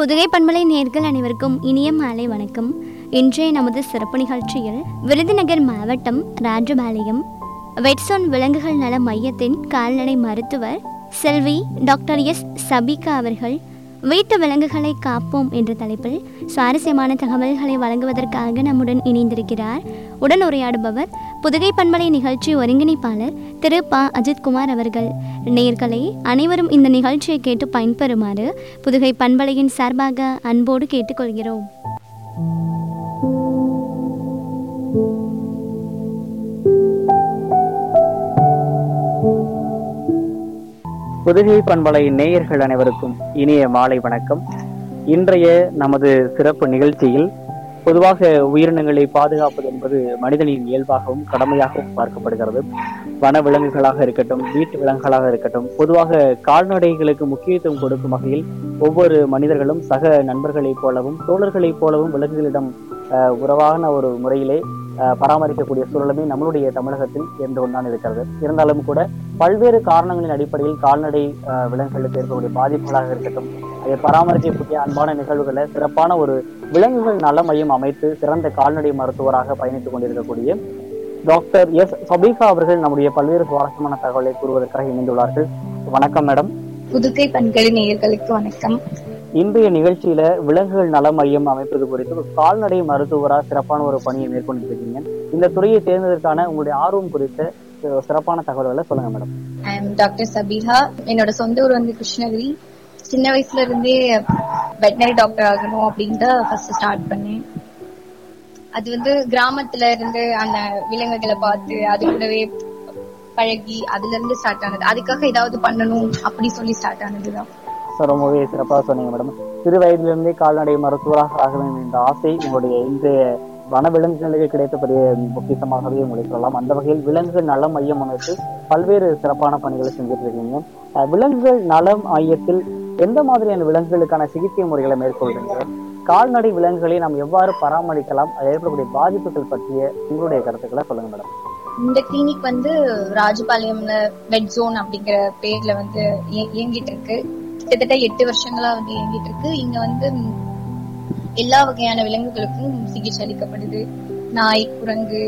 புதுகை பண்பலை நேர்கள் அனைவருக்கும் இனிய மாலை வணக்கம் இன்றைய நமது சிறப்பு நிகழ்ச்சியில் விருதுநகர் மாவட்டம் ராஜபாளையம் வெட்சோன் விலங்குகள் நல மையத்தின் கால்நடை மருத்துவர் செல்வி டாக்டர் எஸ் சபிகா அவர்கள் வீட்டு விலங்குகளை காப்போம் என்ற தலைப்பில் சுவாரஸ்யமான தகவல்களை வழங்குவதற்காக நம்முடன் இணைந்திருக்கிறார் உடன் உரையாடுபவர் புதுகை பண்பலை நிகழ்ச்சி ஒருங்கிணைப்பாளர் திரு ப அஜித்குமார் அவர்கள் நேயர்களே அனைவரும் இந்த நிகழ்ச்சியை கேட்டு பயன்பெறுமாறு புதுகை பண்பலையின் சார்பாக அன்போடு கேட்டுக்கொள்கிறோம் புதுகை பண்பலை நேயர்கள் அனைவருக்கும் இனிய மாலை வணக்கம் இன்றைய நமது சிறப்பு நிகழ்ச்சியில் பொதுவாக உயிரினங்களை பாதுகாப்பது என்பது மனிதனின் இயல்பாகவும் கடமையாகவும் பார்க்கப்படுகிறது வன விலங்குகளாக இருக்கட்டும் வீட்டு விலங்குகளாக இருக்கட்டும் பொதுவாக கால்நடைகளுக்கு முக்கியத்துவம் கொடுக்கும் வகையில் ஒவ்வொரு மனிதர்களும் சக நண்பர்களைப் போலவும் தோழர்களைப் போலவும் விலங்குகளிடம் அஹ், உறவான ஒரு முறையிலே அஹ், பராமரிக்கக்கூடிய சூழலுமே நம்மளுடைய தமிழகத்தில் என்று ஒன்றான் இருக்கிறது இருந்தாலும் கூட பல்வேறு காரணங்களின் அடிப்படையில் கால்நடை அஹ், விலங்குகளுக்கு ஏற்படக்கூடிய பாதிப்புகளாக இருக்கட்டும் அதை பராமரிக்கக்கூடிய அன்பான நிகழ்வுகளை சிறப்பான ஒரு விலங்குகள் நல மையம் அமைத்து சிறந்த கால்நடை மருத்துவராக பயணித்துக் கொண்டிருக்கக்கூடிய டாக்டர் எஸ் சபீகா அவர்கள் நம்முடைய பல்வேறு சுவாரஸ்யமான தகவலை கூறுவதற்காக இணைந்துள்ளார்கள் வணக்கம் மேடம் புதுகை பண்களி நேயர்களுக்கு வணக்கம் இன்றைய நிகழ்ச்சியில விலங்குகள் நல மையம் அமைப்பது குறித்து ஒரு கால்நடை மருத்துவரா சிறப்பான ஒரு பணியை மேற்கொண்டு இருக்கீங்க இந்த துறையை தேர்ந்ததற்கான உங்களுடைய ஆர்வம் குறித்த அஹ், சிறப்பான தகவல்களை சொல்லுங்க madam I am doctor Sabiha என்னோட சொந்த ஊர் வந்து கிருஷ்ணகிரி சின்ன வயசுல இருந்தே வெட்டினரி டாக்டர் ஆகணும் அப்படின்னு தான் ஃபர்ஸ்ட் ஸ்டார்ட் பண்ணேன் அது வந்து கிராமத்துல இருந்து அந்த விலங்குகளை பார்த்து அது கூடவே பழகி அதுல இருந்து ஸ்டார்ட் ஆனது அதுக்காக ஏதாவது பண்ணணும் அப்படி சொல்லி ஸ்டார்ட் ஆனதுதான் சார் ரொம்பவே சிறப்பாக சொன்னீங்க மேடம் சிறு வயதிலிருந்தே கால்நடை மருத்துவராக ஆக வேண்டும் என்ற ஆசை உங்களுடைய இன்றைய வன விலங்குகளுக்கு கிடைத்த பெரிய பொக்கிஷமாகவே உங்களை சொல்லலாம் அந்த வகையில் விலங்குகள் நல மையம் அமைத்து பல்வேறு சிறப்பான பணிகளை செஞ்சுட்டு இருக்கீங்க அஹ், விலங்குகள் நலம் மையத்தில் எந்த மாதிரியான விலங்குகளுக்கான சிகிச்சை முறைகளை மேற்கொள்றீங்க கால்நடை விலங்குகளை நாம் எவ்வாறு பராமரிக்கலாம் அதில் ஏற்படக்கூடிய பாதிப்புகள் பற்றிய உங்களுடைய கருத்துக்களை சொல்லுங்க மேடம் இந்த கிளினிக் வந்து ராஜபாளையம்ல வெட் ஜோன் அப்படிங்கிற பேர்ல வந்து இய- இயங்கிட்டு இருக்கு கிட்டத்தட்ட எட்டு வருஷங்களா வந்து இயங்கிட்டு இருக்கு இங்க வந்து ம், எல்லா வகையான விலங்குகளுக்கும் சிகிச்சை அளிக்கப்படுது நாய் குரங்கு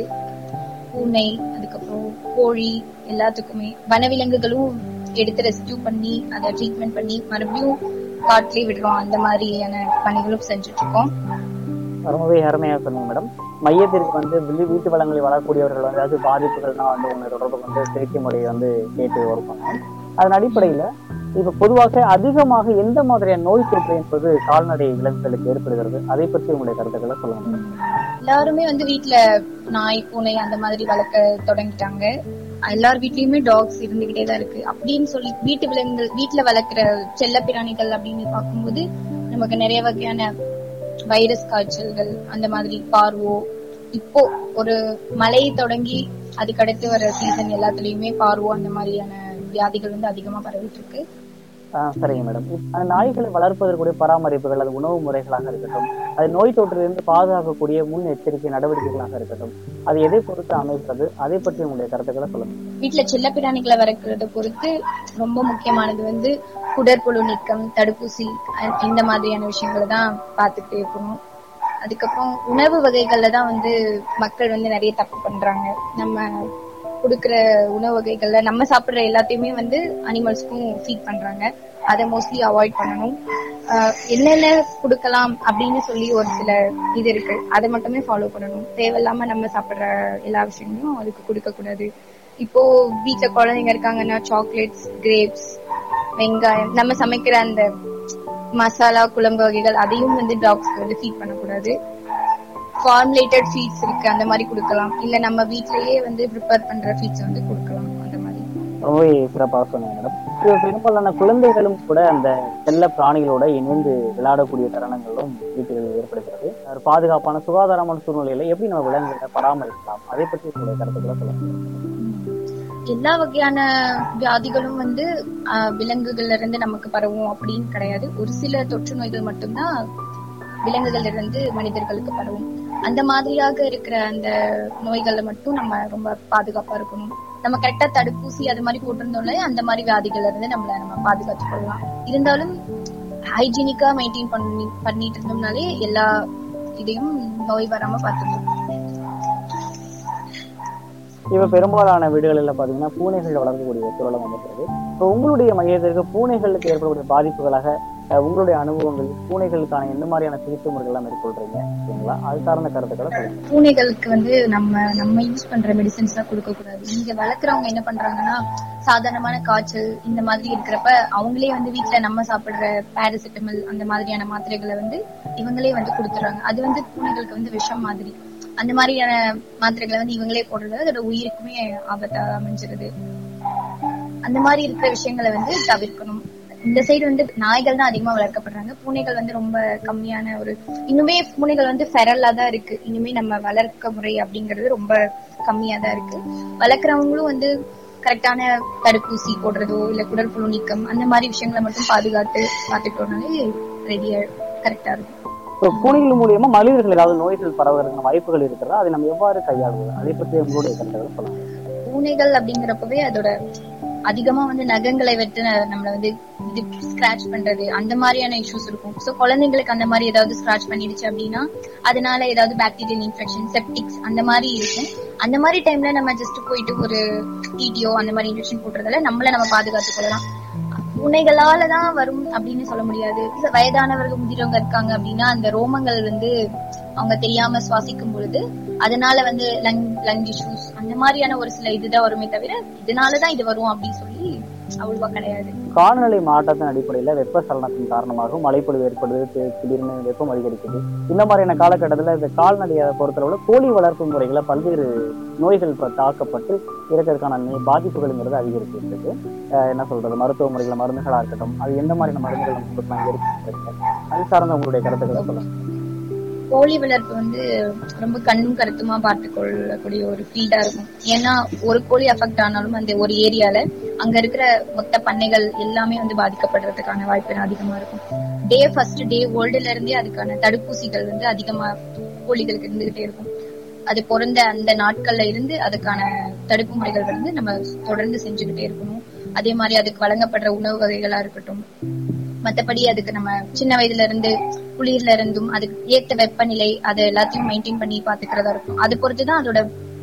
பூனை அதுக்கப்புறம் கோழி எல்லாத்துக்குமே வனவிலங்குகளும் எடுத்து ரெஸ்கியூ பண்ணி அதை ட்ரீட்மெண்ட் பண்ணி மறுபடியும் காட்டிலே விடுறோம் அந்த மாதிரியான பணிகளும் செஞ்சுட்டு இருக்கோம் ரொம்பவே அருமையா சொன்னீங்க மேடம் மையத்திற்கு வந்து வீ- வீட்டு வளங்களை வளரக்கூடியவர்கள் வந்து அதாவது பாதிப்புகள்னா வந்து உங்களை தொடர்பு வந்து சிகிச்சை முறையை வந்து கேட்டு வருவாங்க அதன் அடிப்படையில இப்ப பொதுவாக அதிகமாக எந்த மாதிரியான நோய் தொற்று என்பது கால்நடை விலங்குகளுக்கு ஏற்படுகிறது அதை பற்றி உங்களுடைய கருத்துக்களை சொல்லுங்க மேடம். எல்லாருமே வந்து வீட்ல நாய் பூனை அந்த மாதிரி வளர்க்க தொடங்கிட்டாங்க எல்லார் வீட்லயுமே டாக்ஸ் இருந்துகிட்டே தான் இருக்கு அப்படின்னு சொல்லி வீட்டு விலங்குகள் வீட்ல வளர்க்குற செல்ல பிராணிகள் அப்படின்னு பார்க்கும்போது நமக்கு நிறைய வகையான வைரஸ் காய்ச்சல்கள் அந்த மாதிரி பார்வோ இப்போ ஒரு மழை தொடங்கி அதுக்கடுத்து வர சீசன் எல்லாத்துலயுமே பார்வோ அந்த மாதிரியான வியாதிகள் வந்து அதிகமா பரவிட்டு இருக்கு ஆஹ் சரிங்க மேடம் அந்த நாய்களை வளர்ப்பதற்குரிய பராமரிப்புகள் அது உணவு முறைகளாக இருக்கட்டும் அது நோய் தொற்றிலிருந்து பாதுகாக்கக்கூடிய முன் எச்சரிக்கை நடவடிக்கைகளாக இருக்கட்டும் அது எதை பொறுத்து அமைப்பது அதை பற்றி உங்களுடைய கருத்துக்களை சொல்லுங்க வீட்ல செல்ல பிராணிகளை வளர்க்கறத பொறுத்து ரொம்ப முக்கியமானது வந்து குடற்புழு நீக்கம் தடுப்பூசி அஹ் இந்த மாதிரியான விஷயங்களை தான் பார்த்துக்கிட்டே இருக்கணும் அதுக்கப்புறம் உணவு வகைகள்ல தான் வந்து மக்கள் வந்து நிறைய தப்பு பண்றாங்க நம்ம கொடுக்கிற உணவு வகைகள்ல நம்ம சாப்பிடுற எல்லாத்தையுமே வந்து அனிமல்ஸ்க்கும் ஃபீட் பண்றாங்க அதை மோஸ்ட்லி அவாய்ட் பண்ணணும் ஆஹ் என்னென்ன கொடுக்கலாம் அப்படின்னு சொல்லி ஒரு சில இது இருக்கு அதை மட்டுமே ஃபாலோ பண்ணணும் தேவையில்லாம நம்ம சாப்பிடுற எல்லா விஷயங்களும் அதுக்கு கொடுக்க கூடாது இப்போ வீட்ல குழந்தைங்க இருக்காங்கன்னா சாக்லேட்ஸ் கிரேப்ஸ் வெங்காயம் நம்ம சமைக்கிற அந்த மசாலா குழம்பு வகைகள் அதையும் வந்து டாக்ஸ்க்கு வந்து ஃபீட் பண்ணக்கூடாது ஃபார்முலேட்டட் ஃபீட்ஸ் இருக்கு அந்த மாதிரி கொடுக்கலாம் இல்ல நம்ம வீட்லயே வந்து ப்ரிப்பேர் பண்ற ஃபீட்ஸ் வந்து கொடுக்கலாம் அந்த மாதிரி ரொம்பவே சிறப்பாக சொன்னீங்க மேடம் இது பெரும்பாலான குழந்தைகளும் கூட அந்த செல்ல பிராணிகளோட இணைந்து விளையாடக்கூடிய தருணங்களும் வீட்டுகளில் ஏற்படுகிறது ஒரு பாதுகாப்பான சுகாதாரமான சூழ்நிலையில எப்படி நம்ம விலங்குகளை பராமரிக்கலாம் அதை பற்றி உங்களுடைய கருத்துக்களை சொல்லுங்க எல்லா வகையான வியாதிகளும் வந்து ஆஹ், விலங்குகள்ல இருந்து நமக்கு பரவும் அப்படின்னு கிடையாது ஒரு சில தொற்று நோய்கள் மட்டும்தான் விலங்குகள்ல இருந்து மனிதர்களுக்கு பரவும் அந்த மாதிரியாக இருக்கிற அந்த நோய்கள்ல மட்டும் நம்ம ரொம்ப பாதுகாப்பா இருக்கணும் நம்ம கரெக்டா தடுப்பூசி அது மாதிரி போட்டிருந்தோம்ல அந்த மாதிரி வியாதிகள்ல இருந்து நம்மள நம்ம பாதுகாத்துக் கொள்ளலாம் இருந்தாலும் ஹைஜீனிக்கா மெயின்டைன் பண்ணி பண்ணிட்டு இருந்தோம்னாலே எல்லா இதையும் நோய் வராம பார்த்துக்கலாம் இப்ப பெரும்பாலான வீடுகளில் பாத்தீங்கன்னா பூனைகள் வளர்க்கக்கூடிய சூழலம் வந்துருக்குது இப்போ உங்களுடைய மையத்திற்கு பூனைகளுக்கு ஏற்படக்கூடிய பாதிப்புகளாக அஹ், உங்களுடைய அனுபவங்கள் பூனைகளுக்கான எந்த மாதிரியான சிகிச்சை முறைகள் எல்லாம் மேற்கொள்றீங்க சரிங்களா அது சார்ந்த கருத்துக்களை சொல்லுங்க பூனைகளுக்கு வந்து நம்ம நம்ம யூஸ் பண்ற மெடிசன்ஸ் எல்லாம் கொடுக்க கூடாது இங்க வளர்க்குறவங்க என்ன பண்றாங்கன்னா சாதாரணமான காய்ச்சல் இந்த மாதிரி இருக்கிறப்ப அவங்களே வந்து வீட்ல நம்ம சாப்பிடுற பாராசிட்டமல் அந்த மாதிரியான மாத்திரைகளை வந்து இவங்களே வந்து கொடுத்துறாங்க அது வந்து பூனைகளுக்கு வந்து விஷம் மாதிரி அந்த மாதிரியான மாத்திரைகளை வந்து இவங்களே போடுறது அதோட உயிருக்குமே ஆபத்தா அமைஞ்சிருது அந்த மாதிரி இருக்கிற விஷயங்களை வந்து தவிர்க்கணும் இந்த சைடு வந்து நாய்கள் தான் அதிகமா வளர்க்கப்படுறாங்க பூனைகள் வந்து ரொம்ப கம்மியான ஒரு இன்னுமே பூனைகள் வந்து ஃபெரல்லா தான் இருக்கு இனிமே நம்ம வளர்க்க முறை அப்படிங்கிறது ரொம்ப கம்மியா தான் இருக்கு வளர்க்குறவங்களும் வந்து கரெக்டான தடுப்பூசி போடுறதோ இல்ல குடற்புழு நீக்கம் அந்த மாதிரி விஷயங்களை மட்டும் பாதுகாத்து பார்த்துட்டோம்னாலே ரெடியா கரெக்டா இருக்கும் இப்போ பூனைகள் மூலியமா மனிதர்கள் ஏதாவது நோய்கள் பரவுவதற்கான வாய்ப்புகள் இருக்கிறதா அதை நம்ம எவ்வாறு கையாளுவது அதை பற்றி உங்களுடைய கருத்துக்களை சொல்லுங்க பூனைகள் அப்படிங்கிறப்பவே அதோட அதிகமா வந்து நகங்களை வெட்டு நம்மள வந்து இது ஸ்கிராச் பண்றது அந்த மாதிரியான இஷ்யூஸ் இருக்கும் சோ குழந்தைங்களுக்கு அந்த மாதிரி ஏதாவது ஸ்கிராச் பண்ணிடுச்சு அப்படின்னா அதனால ஏதாவது பாக்டீரியல் இன்ஃபெக்ஷன் செப்டிக்ஸ் அந்த மாதிரி இருக்கும் அந்த மாதிரி டைம்ல நம்ம ஜஸ்ட் போயிட்டு ஒரு டிடிஓ அந்த மாதிரி இன்ஜெக்ஷன் போடுறதால நம்மள நம்ம பாதுகாத்துக் கொள்ளலாம் பூனைகளால தான் வரும் அப்படின்னு சொல்ல முடியாது இல்ல வயதானவர்கள் முதிரவங்க இருக்காங்க அப்படின்னா அந்த ரோமங்கள் வந்து அவங்க தெரியாம சுவாசிக்கும் பொழுது அதனால வந்து லங் லங் இஷ்யூஸ் அந்த மாதிரியான ஒரு சில இதுதான் வருமே தவிர இதனாலதான் இது வரும் அப்படின்னு சொல்லி அவ்வளவா கிடையாது காலநிலை மாற்றத்தின் அடிப்படையில வெப்பசலனத்தின் காரணமாக மழைப்பொழிவு ஏற்படுது தி- திடீர்னு வெப்பம் அதிகரிக்குது இந்த மாதிரியான காலகட்டத்துல இந்த கால்நடையை பொறுத்தளவுல கோழி வளர்ப்பு முறைகளை பல்வேறு நோய்கள் ப- தாக்கப்பட்டு இறக்கிறதுக்கான நே- பாதிப்புகள்ங்கிறது அதிகரிச்சிருக்கு அஹ் என்ன சொல்றது மருத்துவ முறைகள் மருந்துகளா இருக்கட்டும் அது எந்த மாதிரியான மருந்துகள் நம்ம கொடுக்கலாம் இருக்கு அது சார்ந்த உங்களுடைய கருத்துக்களை சொல்லுங்க கோழி வளர்ப்பு வந்து ரொம்ப கண்ணும் கருத்துமா பார்த்து கொள்ளக்கூடிய ஒரு ஃபீல்டா இருக்கும் ஏன்னா ஒரு கோழி அஃபெக்ட் ஆனாலும் அந்த ஒரு ஏரியால அங்க இருக்கிற மொத்த பண்ணைகள் எல்லாமே வந்து பாதிக்கப்படுறதுக்கான வாய்ப்பு அதிகமா இருக்கும் டே ஃபர்ஸ்ட் டே ஓல்டுல இருந்தே அதுக்கான தடுப்பூசிகள் வந்து அதிகமா கோழிகளுக்கு இருந்துகிட்டே இருக்கும் அது பிறந்த அந்த நாட்கள்ல இருந்து அதுக்கான தடுப்பு முறைகள் வந்து நம்ம தொடர்ந்து செஞ்சுக்கிட்டே இருக்கணும் அதே மாதிரி அதுக்கு வழங்கப்படுற உணவு வகைகளா இருக்கட்டும் மத்தபடி அதுக்கு நம்ம சின்ன வயதுல இருந்து குளிர்ல இருந்தும் அதுக்கு ஏத்த வெப்பநிலை அது எல்லாத்தையும் மெயின்டைன் பண்ணி பாத்துக்கிறதா இருக்கும் அது பொறுத்துதான் அதோட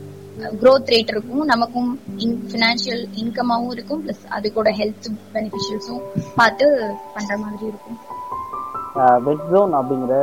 growth ரேட் இருக்கும் நமக்கும் பினான்சியல் இன்கமாவும் இருக்கும் பிளஸ் அது கூட ஹெல்த் பெனிஃபிஷியல்ஸும் பார்த்து பண்ற மாதிரி இருக்கும் வெட் ஜோன் அப்படிங்கிற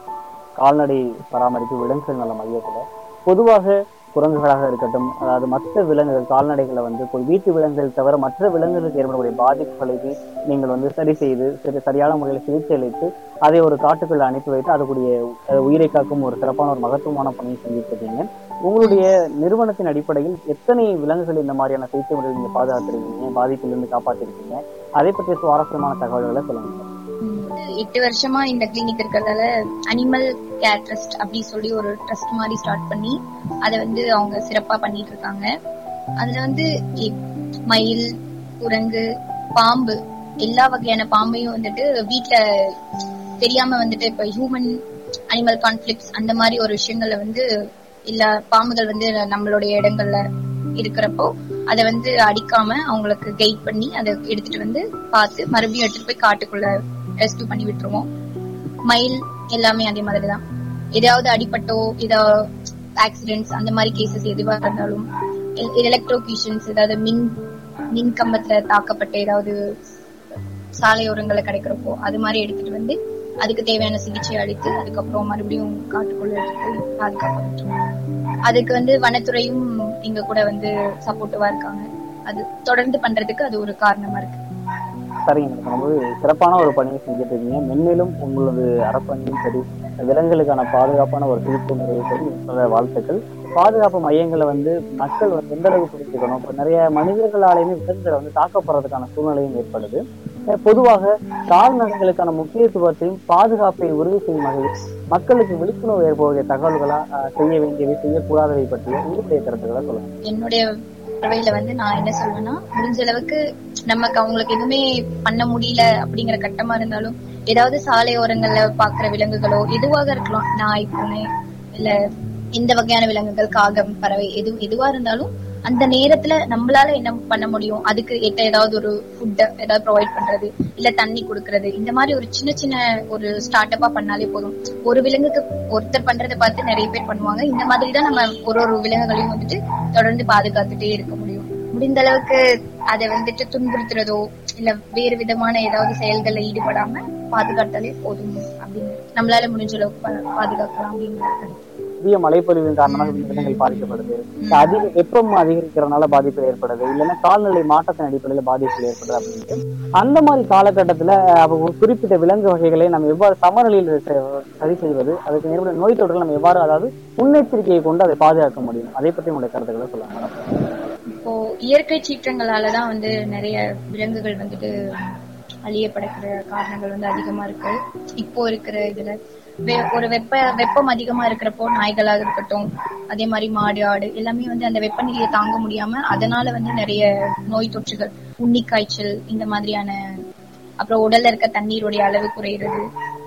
கால்நடை பராமரிப்பு விலங்குகள் நல மையத்துல பொதுவாக குரங்குகளாக இருக்கட்டும் அதாவது மற்ற விலங்குகள் கால்நடைகளை வந்து இப்போ வீட்டு விலங்குகள் தவிர மற்ற விலங்குகளுக்கு ஏற்படக்கூடிய பாதிப்புகளுக்கு நீங்கள் வந்து சரி செய்து சரி சரியான முறையில் சிகிச்சை அளித்து அதை ஒரு காட்டுக்குள்ள அனுப்பி வைத்து அதுக்குரிய அஹ், உயிரை காக்கும் ஒரு சிறப்பான ஒரு மகத்துவமான பணியை செஞ்சுட்டு இருக்கீங்க உங்களுடைய நிறுவனத்தின் அடிப்படையில் எத்தனை விலங்குகள் இந்த மாதிரியான சிகிச்சை முறைகள் நீங்க பாதுகாத்திருக்கீங்க பாதிப்பிலிருந்து காப்பாத்திருக்கீங்க அதை பற்றிய சுவாரஸ்யமான தகவல்களை சொல்லுங்க எட்டு வருஷமா இந்த கிளினிக் இருக்கிறதால அனிமல் கேர் ட்ரஸ்ட் அப்படி சொல்லி ஒரு ட்ரஸ்ட் மாதிரி ஸ்டார்ட் பண்ணி அதை வந்து அவங்க சிறப்பா பண்ணிட்டு இருக்காங்க அதுல வந்து எ- மயில் குரங்கு பாம்பு எல்லா வகையான பாம்பையும் வந்துட்டு வீட்ல தெரியாம வந்துட்டு இப்ப ஹியூமன் அனிமல் கான்ஃபிளிக்ஸ் அந்த மாதிரி ஒரு விஷயங்கள்ல வந்து இல்ல பாம்புகள் வந்து நம்மளுடைய இடங்கள்ல இருக்கிறப்போ அதை வந்து அடிக்காம அவங்களுக்கு கைட் பண்ணி அதை எடுத்துட்டு வந்து பார்த்து மறுபடியும் எடுத்துட்டு போய் காட்டுக்குள்ள ரெஸ்க்யூ பண்ணி விட்டுருவோம் மயில் எல்லாமே அதே மாதிரிதான் ஏதாவது அடிபட்டோ ஏதோ ஆக்சிடென்ட்ஸ் அந்த மாதிரி கேசஸ் எதுவா இருந்தாலும் எலக்ட்ரோகியூஷன்ஸ் ஏதாவது மின் மின் கம்பத்துல தாக்கப்பட்ட ஏதாவது சாலையோரங்கள்ல கிடைக்கிறப்போ அது மாதிரி எடுத்துட்டு வந்து அதுக்கு தேவையான சிகிச்சை அளித்து அதுக்கப்புறம் மறுபடியும் காட்டுக்குள்ள எடுத்துட்டு போய் பாதுகாப்பா விட்டுருவோம் அதுக்கு வந்து வனத்துறையும் எங்க கூட வந்து சப்போர்ட்டிவா இருக்காங்க அது தொடர்ந்து பண்றதுக்கு அது ஒரு காரணமா இருக்கு சரிங்க மேடம் ரொம்பவே சிறப்பான ஒரு பணியை செஞ்சுட்டு இருக்கீங்க மென்மேலும் உங்களது அரப்பணியும் சரி விலங்குகளுக்கான பாதுகாப்பான ஒரு சிகிச்சை முறையை சரி உங்களோட வாழ்த்துக்கள் பாதுகாப்பு மையங்களை வந்து மக்கள் வந்து எந்த அளவுக்கு புரிஞ்சுக்கணும் இப்போ நிறைய மனிதர்களாலேயுமே விலங்குகளை வந்து தாக்கப்படுறதுக்கான சூழ்நிலையும் ஏற்படுது அஹ் பொதுவாக கால்நடைகளுக்கான முக்கியத்துவத்தையும் பாதுகாப்பை உறுதி செய்யும் வகையில் மக்களுக்கு விழிப்புணர்வு ஏற்படுகிற தகவல்களா அஹ், செய்ய வேண்டியவை செய்யக்கூடாதவை பற்றிய உங்களுடைய கருத்துக்களை சொல்லுங்க என்னுடைய பார்வையில வந்து நான் என்ன சொல்வேன்னா முடிஞ்ச அளவுக்கு நமக்கு அவங்களுக்கு எதுவுமே பண்ண முடியல அப்படிங்கிற கட்டமா இருந்தாலும் ஏதாவது சாலை ஓரங்கள்ல பாக்குற விலங்குகளோ எதுவாக இருக்கலாம் நாய் பூனை இல்ல எந்த வகையான விலங்குகள் காகம் பறவை எது எதுவா இருந்தாலும் அந்த நேரத்துல நம்மளால என்ன பண்ண முடியும் அதுக்கு ஏத்த ஏதாவது ஒரு ஃபுட் ஏதாவது ப்ரொவைட் பண்றது இல்ல தண்ணி கொடுக்கறது இந்த மாதிரி ஒரு சின்ன சின்ன ஒரு ஸ்டார்ட் அப்பா பண்ணாலே போதும் ஒரு விலங்குக்கு ஒருத்தர் பண்றதை பார்த்து நிறைய பேர் பண்ணுவாங்க இந்த மாதிரி தான் நம்ம ஒரு ஒரு விலங்குகளையும் வந்துட்டு தொடர்ந்து பாதுகாத்துட்டே இருக்க முடியும் முடிந்த அளவுக்கு அதை வந்துட்டு துன்புறுத்துறதோ இல்ல வேறு விதமான ஏதாவது செயல்கள்ல ஈடுபடாம பாதுகாத்தாலே போதும் அப்படின்னு நம்மளால முடிஞ்ச அளவுக்கு பா- பாதுகாக்கலாம் அப்படின்னு அதிக மழைப்பொழிவின் காரணமாக விலங்குகள் பாதிக்கப்படுது அதிக வெப்பம் அதிகரிக்கிறதுனால பாதிப்புகள் ஏற்படுது இல்லைன்னா கால்நிலை மாற்றத்தின் அடிப்படையில் பாதிப்புகள் ஏற்படுது அப்படின்ட்டு அந்த மாதிரி காலகட்டத்துல அப்ப ஒரு குறிப்பிட்ட விலங்கு வகைகளை நம்ம எவ்வாறு சமநிலையில் ச- சரி செய்வது அதுக்கு ஏற்படும் நோய் தொற்றுகள் நம்ம எவ்வாறு அதாவது முன்னெச்சரிக்கையை கொண்டு அதை பாதுகாக்க முடியும் அதை பற்றி உங்களுடைய கருத்துக்களை சொல்லுங்க மேடம் இப்போ இயற்கை சீற்றங்களாலதான் வந்து நிறைய விலங்குகள் வந்துட்டு அழியப்படுகிற காரணங்கள் வந்து அதிகமா இருக்கு இப்போ இருக்கிற இதுல வெ- ஒரு வெப்ப வெப்பம் அதிகமா இருக்கிறப்போ நாய்களாக இருக்கட்டும் அதே மாதிரி மாடு ஆடு எல்லாமே வந்து அந்த வெப்பநிலையை தாங்க முடியாம அதனால வந்து நிறைய நோய் தொற்றுகள் உண்ணி காய்ச்சல் இந்த மாதிரியான அப்புறம் உடல்ல இருக்க தண்ணீருடைய அளவு குறையிறது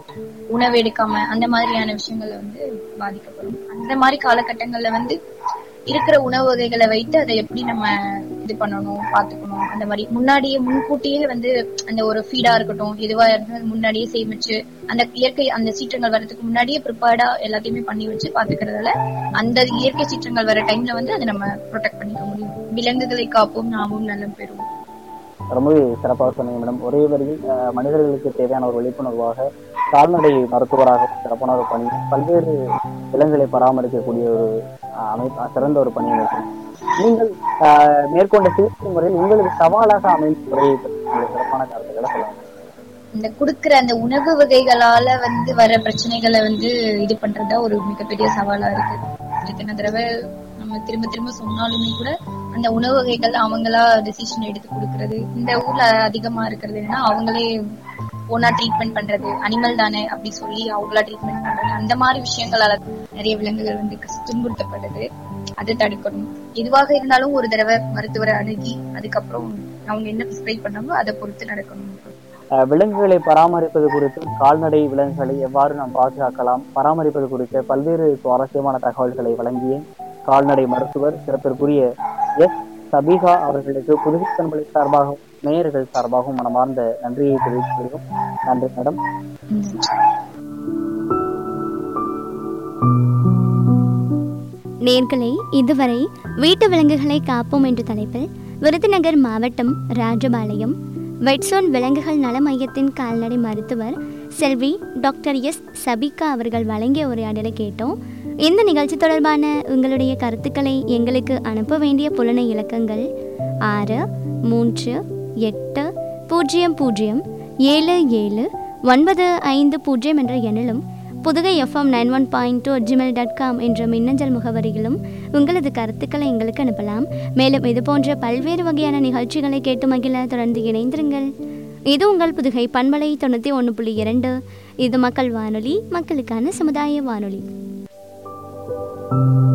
உணவு எடுக்காம அந்த மாதிரியான விஷயங்கள்ல வந்து பாதிக்கப்படும் அந்த மாதிரி காலகட்டங்கள்ல வந்து இருக்கிற உணவு வகைகளை வைத்து அதை எப்படி நம்ம இது பண்ணணும் பாத்துக்கணும் அந்த மாதிரி முன்னாடியே முன்கூட்டியே வந்து அந்த ஒரு ஃபீடா இருக்கட்டும் எதுவா இருந்தாலும் முன்னாடியே சேமிச்சு அந்த இயற்கை அந்த சீற்றங்கள் வர்றதுக்கு முன்னாடியே ப்ரிப்பேர்டா எல்லாத்தையுமே பண்ணி வச்சு பாத்துக்கிறதால அந்த இயற்கை சீற்றங்கள் வர டைம்ல வந்து அதை நம்ம ப்ரொடெக்ட் பண்ணிக்க முடியும் விலங்குகளை காப்போம் நாமும் நலம் பெறுவோம் ரொம்பவே சிறப்பாக சொன்னீங்க மேடம் ஒரே வரியில் அஹ், மனிதர்களுக்கு தேவையான ஒரு விழிப்புணர்வாக கால்நடை மருத்துவராக சிறப்பான ஒரு பணி பல்வேறு விலங்குகளை பராமரிக்கக்கூடிய ஒரு அஹ், அமைப்பு சிறந்த ஒரு பணியை மேற்கொண்டீங்க. நீங்கள் அஹ், மேற்கொண்ட சிகிச்சை முறையில் உங்களுக்கு சவாலாக அமைந்த முறையை பற்றி உங்களுடைய சிறப்பான கருத்துக்களை சொல்லுங்க இந்த குடுக்கிற அந்த உணவு வகைகளால வந்து வர பிரச்சனைகளை வந்து இது பண்றதா ஒரு மிகப்பெரிய சவாலா இருக்கு எத்தனை தடவை நம்ம திரும்ப திரும்ப சொன்னாலுமே கூட அந்த உணவு வகைகள் அவங்களா டெசிஷன் எடுத்து கொடுக்கறது இந்த ஊர்ல அதிகமா இருக்கிறது என்னன்னா அவங்களே ஓனா ட்ரீட்மெண்ட் பண்றது அனிமல் தானே அப்படி சொல்லி அவங்களா ட்ரீட்மெண்ட் பண்றது அந்த மாதிரி விஷயங்களால நிறைய விலங்குகள் வந்து கஷ்ட- துன்புறுத்தப்படுது அதை தடுக்கணும் எதுவாக இருந்தாலும் ஒரு தடவை மருத்துவரை அணுகி அதுக்கப்புறம் அவங்க என்ன ப்ரிஸ்கிரைப் பண்ணாங்களோ அதை பொறுத்து நடக்கணும் அஹ், விலங்குகளை பராமரிப்பது குறித்தும் கால்நடை விலங்குகளை எவ்வாறு நாம் பாதுகாக்கலாம் பராமரிப்பது குறித்த பல்வேறு சுவாரஸ்யமான தகவல்களை வழங்கிய கால்நடை மருத்துவர் சிறப்பிற்குரிய எஸ் சபிகா அவர்களுக்கு புதுகை பண்பலை சார்பாகவும் நேயர்கள் சார்பாகவும் மனமார்ந்த நன்றியை தெரிவித்துக் கொள்கிறோம் நன்றி மேடம் நேர்களை இதுவரை வீட்டு விலங்குகளை காப்போம் என்ற தலைப்பில் விருதுநகர் மாவட்டம் ராஜபாளையம் வெட்சோன் விலங்குகள் நல மையத்தின் கால்நடை மருத்துவர் செல்வி டாக்டர் எஸ் சபிகா அவர்கள் வழங்கிய உரையாடலை கேட்டோம் இந்த நிகழ்ச்சி தொடர்பான உங்களுடைய கருத்துக்களை எங்களுக்கு அனுப்ப வேண்டிய புலனை இலக்கங்கள் ஆறு மூன்று எட்டு பூஜ்ஜியம் பூஜ்ஜியம் ஏழு ஏழு ஒன்பது ஐந்து பூஜ்ஜியம் என்ற எண்ணிலும் Pudugai FM nine one point two Gmail dot com என்ற மின்னஞ்சல் முகவரியிலும் உங்களது கருத்துக்களை எங்களுக்கு அனுப்பலாம் மேலும் இது போன்ற பல்வேறு வகையான நிகழ்ச்சிகளை கேட்டு மகிழ தொடர்ந்து இணைந்திருங்கள் இது உங்கள் புதுகை பண்பலை தொண்ணூற்றி ஒன்று புள்ளி இரண்டு இது மக்கள் வானொலி மக்களுக்கான சமுதாய வானொலி